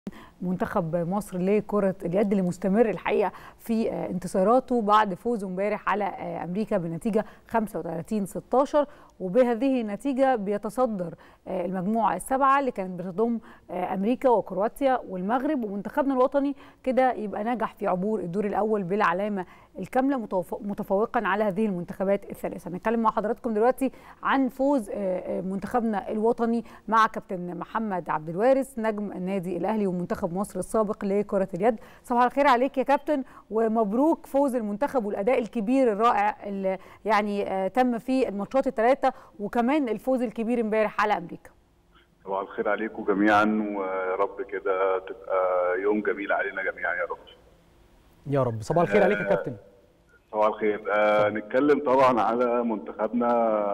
منتخب مصر لكرة اليد اللي مستمر الحقيقة في انتصاراته بعد فوزه امبارح على أمريكا بنتيجة 35-16 وبهذه النتيجة بيتصدر المجموعة السبعة اللي كانت بتضم أمريكا وكرواتيا والمغرب ومنتخبنا الوطني كده يبقى نجح في عبور الدور الأول بالعلامة الكاملة متفوقا على هذه المنتخبات الثلاثة هنتكلم مع حضراتكم دلوقتي عن فوز منتخبنا الوطني مع كابتن محمد عبد الوارث نجم النادي الأهلي ومنتخب مصر السابق لكرة اليد صباح الخير عليك يا كابتن ومبروك فوز المنتخب والأداء الكبير الرائع اللي يعني تم في الماتشات الثلاثة وكمان الفوز الكبير امبارح على أمريكا صباح الخير عليكم جميعا ويا رب كده تبقى يوم جميل علينا جميعا يا رب يا رب صباح الخير عليك يا كابتن صباح الخير آه نتكلم طبعا على منتخبنا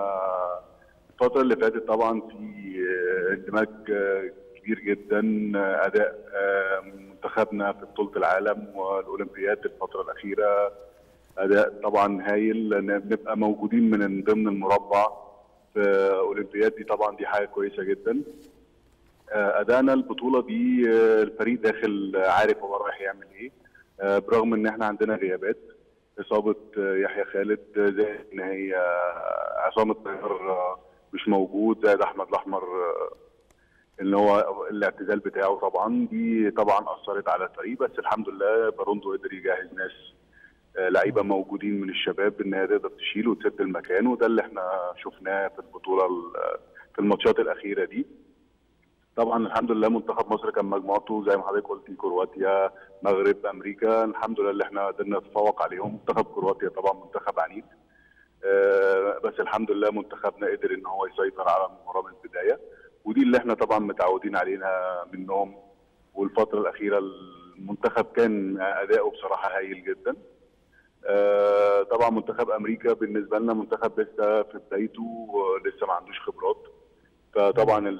الفترة اللي فاتت طبعا في اندماج كبير جدا اداء منتخبنا في بطولة العالم والاولمبياد الفترة الأخيرة اداء طبعا هايل نبقى موجودين من ضمن المربع في اولمبياد دي طبعا دي حاجة كويسة جدا ادائنا البطولة دي الفريق داخل عارف هو رايح يعمل ايه برغم ان احنا عندنا غيابات اصابه يحيى خالد زائد ان هي عصام الطيار مش موجود زائد احمد الاحمر اللي هو الاعتزال بتاعه طبعا دي طبعا اثرت على الفريق بس الحمد لله باروندو قدر يجهز ناس لعيبه موجودين من الشباب ان هي تقدر تشيل وتسد المكان وده اللي احنا شفناه في البطوله في الماتشات الاخيره دي طبعا الحمد لله منتخب مصر كان مجموعته زي ما حضرتك قلتي كرواتيا مغرب امريكا الحمد لله اللي احنا قدرنا نتفوق عليهم منتخب كرواتيا طبعا منتخب عنيد أه بس الحمد لله منتخبنا قدر ان هو يسيطر على المباراه من البدايه ودي اللي احنا طبعا متعودين عليها منهم والفتره الاخيره المنتخب كان اداؤه بصراحه هايل جدا أه طبعا منتخب امريكا بالنسبه لنا منتخب لسه في بدايته لسه ما عندوش خبرات فطبعا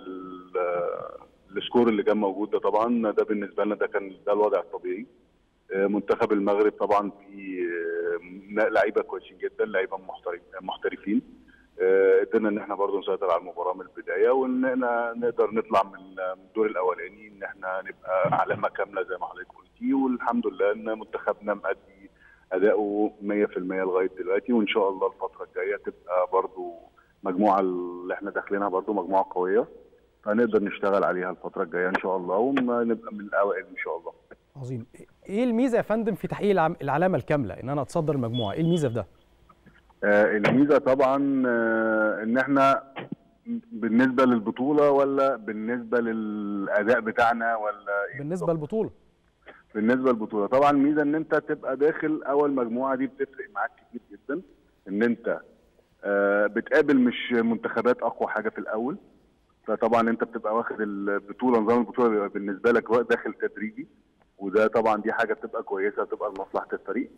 السكور اللي كان موجود ده طبعا ده بالنسبه لنا ده كان ده الوضع الطبيعي منتخب المغرب طبعا في لعيبه كويسين جدا لعيبه محترفين قدرنا ان احنا برضه نسيطر على المباراه من البدايه وان نقدر نطلع من الدور الاولاني ان احنا نبقى علامه كامله زي ما حضرتك قلتي والحمد لله ان منتخبنا مأدي اداؤه 100% لغايه دلوقتي وان شاء الله الفتره الجايه تبقى برضه مجموعه اللي احنا داخلينها برضو مجموعه قويه فنقدر نشتغل عليها الفتره الجايه ان شاء الله ونبقى من الاوائل ان شاء الله. عظيم. ايه الميزه يا فندم في تحقيق العلامه الكامله ان انا اتصدر المجموعه؟ ايه الميزه في ده؟ آه الميزه طبعا آه ان احنا بالنسبه للبطوله ولا بالنسبه للاداء بتاعنا ولا إيه بالنسبه للبطوله بالنسبه للبطوله طبعا الميزه ان انت تبقى داخل اول مجموعه دي بتفرق معاك كتير جدا ان انت آه بتقابل مش منتخبات اقوى حاجه في الاول فطبعا انت بتبقى واخد البطوله نظام البطوله بيبقى بالنسبه لك داخل تدريجي وده طبعا دي حاجه بتبقى كويسه تبقى لمصلحه الفريق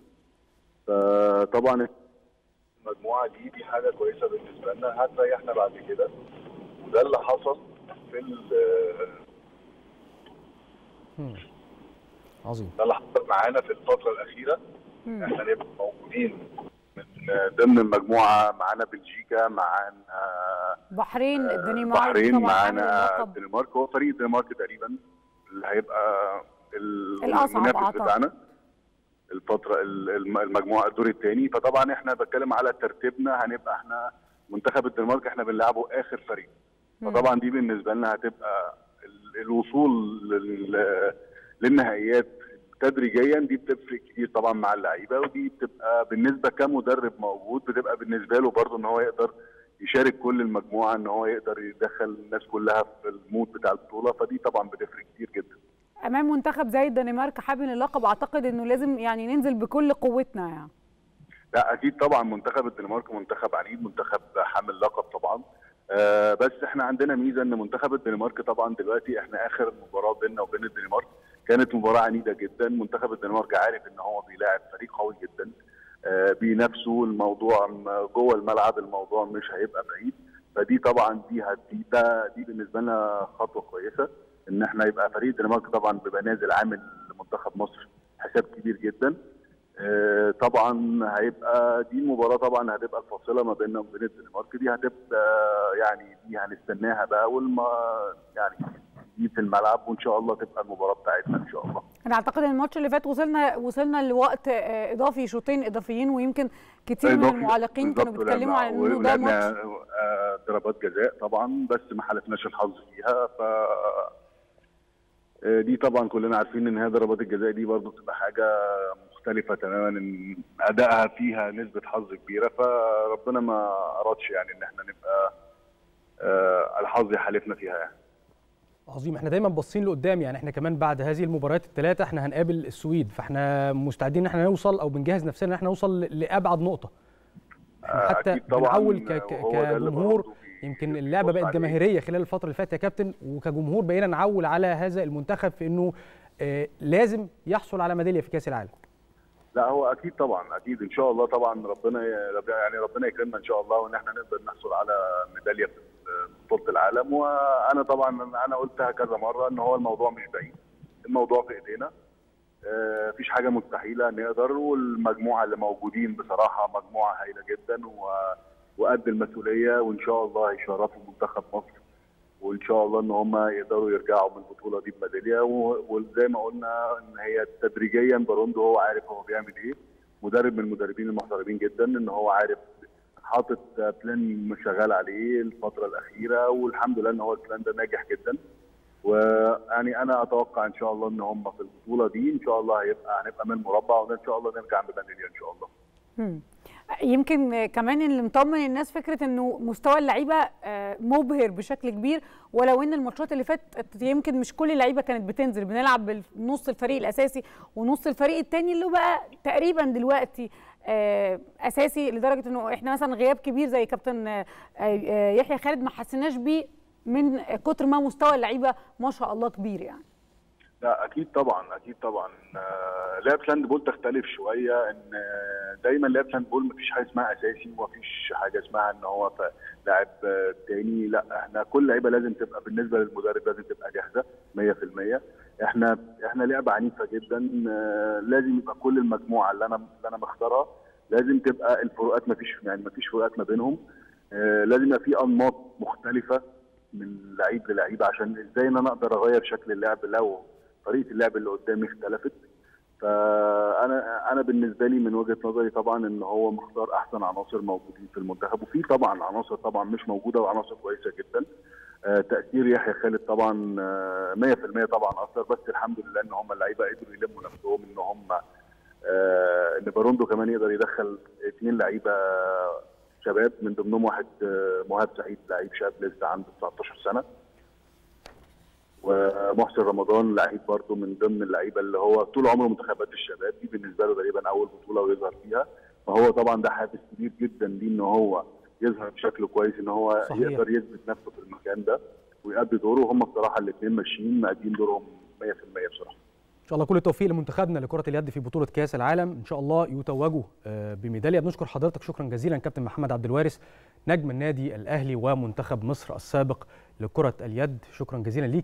فطبعا المجموعه دي دي حاجه كويسه بالنسبه لنا هتريحنا بعد كده وده اللي حصل في عظيم ده اللي حصل معانا في الفتره الاخيره احنا نبقى موجودين من ضمن المجموعه معانا بلجيكا معانا بحرين الدنمارك بحرين معانا الدنمارك هو فريق الدنمارك تقريبا اللي هيبقى المنافس بتاعنا الفتره المجموعه الدور الثاني فطبعا احنا بتكلم على ترتيبنا هنبقى احنا منتخب الدنمارك احنا بنلعبه اخر فريق فطبعا دي بالنسبه لنا هتبقى الوصول للنهائيات تدريجيا دي بتفرق كتير طبعا مع اللعيبه ودي بتبقى بالنسبه كمدرب موجود بتبقى بالنسبه له برضه ان هو يقدر يشارك كل المجموعه ان هو يقدر يدخل الناس كلها في المود بتاع البطوله فدي طبعا بتفرق كتير جدا. امام منتخب زي الدنمارك حامل اللقب اعتقد انه لازم يعني ننزل بكل قوتنا يعني. لا اكيد طبعا منتخب الدنمارك منتخب عنيد منتخب حامل لقب طبعا آه بس احنا عندنا ميزه ان منتخب الدنمارك طبعا دلوقتي احنا اخر مباراه بيننا وبين الدنمارك كانت مباراه عنيده جدا منتخب الدنمارك عارف ان هو بيلاعب فريق قوي جدا آه بينافسوا الموضوع جوه الملعب الموضوع مش هيبقى بعيد فدي طبعا دي دي ده دي بالنسبه لنا خطوه كويسه ان احنا يبقى فريق الدنمارك طبعا بيبقى نازل عامل لمنتخب مصر حساب كبير جدا آه طبعا هيبقى دي المباراه طبعا هتبقى الفاصله ما بيننا وبين الدنمارك دي هتبقى يعني دي هنستناها بقى والما يعني كتير في الملعب وان شاء الله تبقى المباراه بتاعتنا ان شاء الله انا اعتقد ان الماتش اللي فات وصلنا وصلنا لوقت آه، اضافي شوطين اضافيين ويمكن كتير من إضافي- المعلقين كانوا بالظبط، بيتكلموا عن انه ده ولعبنا ماتش آه، ضربات جزاء طبعا بس ما حالفناش الحظ فيها ف آه، دي طبعا كلنا عارفين ان هي ضربات الجزاء دي برضو بتبقى حاجه مختلفه تماما ان ادائها فيها نسبه حظ كبيره فربنا ما ارادش يعني ان احنا نبقى آه، الحظ يحالفنا فيها يعني عظيم احنا دايما باصين لقدام يعني احنا كمان بعد هذه المباريات الثلاثه احنا هنقابل السويد فاحنا مستعدين ان احنا نوصل او بنجهز نفسنا ان احنا نوصل ل- لابعد نقطه احنا آه، حتى أكيد طبعاً، بنعول ك- ك- وهو ده اللي كجمهور برضه بي- يمكن بيبص اللعبه بقت عليه. جماهيريه خلال الفتره اللي فاتت يا كابتن وكجمهور بقينا نعول على هذا المنتخب في انه آه، لازم يحصل على ميداليه في كاس العالم لا هو اكيد طبعا اكيد ان شاء الله طبعا ربنا يعني ربنا يكرمنا ان شاء الله وان احنا نقدر نحصل على ميداليه في بطوله العالم وانا طبعا انا قلتها كذا مره ان هو الموضوع مش بعيد الموضوع في ايدينا آه، مفيش حاجه مستحيله نقدر والمجموعه اللي موجودين بصراحه مجموعه هايله جدا و... وقد المسؤوليه وان شاء الله هيشرفوا منتخب مصر وان شاء الله ان هم يقدروا يرجعوا من البطوله دي بميداليه و- وزي ما قلنا ان هي تدريجيا باروندو هو عارف هو بيعمل ايه مدرب من المدربين المحترمين جدا ان هو عارف حاطط بلان شغال عليه الفتره الاخيره والحمد لله ان هو البلان ده ناجح جدا ويعني انا اتوقع ان شاء الله ان هم في البطوله دي ان شاء الله هيبقى هنبقى من المربع وان شاء الله نرجع بميداليه ان شاء الله مم. يمكن كمان اللي مطمن الناس فكره انه مستوى اللعيبه آه، مبهر بشكل كبير ولو ان الماتشات اللي فاتت يمكن مش كل اللعيبه كانت بتنزل بنلعب بنص الفريق الاساسي ونص الفريق الثاني اللي بقى تقريبا دلوقتي آه، اساسي لدرجه انه احنا مثلا غياب كبير زي كابتن آه، آه، يحيى خالد ما حسيناش بيه من كتر ما مستوى اللعيبه ما شاء الله كبير يعني لا اكيد طبعا اكيد طبعا آه، لعبه الهاند بول تختلف شويه ان آه، دايما لعبه الهاند بول مفيش حاجه اسمها اساسي ومفيش حاجه اسمها ان هو ف- لاعب آه، تاني لا احنا كل لعيبه لازم تبقى بالنسبه للمدرب لازم تبقى جاهزه 100% احنا احنا لعبه عنيفه جدا آه، لازم يبقى كل المجموعه اللي انا اللي انا مختارها لازم تبقى الفروقات مفيش يعني مفيش فروقات ما بينهم آه، لازم يبقى في انماط مختلفه من لعيب للعيب عشان ازاي ان انا اقدر اغير شكل اللعب لو طريقه اللعب اللي قدامي اختلفت فانا انا بالنسبه لي من وجهه نظري طبعا ان هو مختار احسن عناصر موجودين في المنتخب وفي طبعا عناصر طبعا مش موجوده وعناصر كويسه جدا آه، تاثير يحيى خالد طبعا آه، 100% طبعا اثر بس الحمد لله ان هم اللعيبه قدروا يلموا نفسهم ان هم آه، ان باروندو كمان يقدر يدخل اثنين لعيبه شباب من ضمنهم واحد آه، مهاب سعيد لعيب شاب لسه عنده 19 سنه ومحسن رمضان لعيب برضه من ضمن اللعيبه اللي هو طول عمره منتخبات الشباب دي بالنسبه له تقريبا اول بطوله ويظهر فيها فهو طبعا ده حافز كبير جدا ليه ان هو يظهر بشكل كويس ان هو صحيح. يقدر يثبت نفسه في المكان ده ويأدي دوره وهم بصراحه الاثنين ماشيين مأدين دورهم 100% بصراحه ان شاء الله كل التوفيق لمنتخبنا لكره اليد في بطوله كاس العالم ان شاء الله يتوجوا آه، بميداليه بنشكر حضرتك شكرا جزيلا كابتن محمد عبد الوارث نجم النادي الاهلي ومنتخب مصر السابق لكره اليد شكرا جزيلا ليك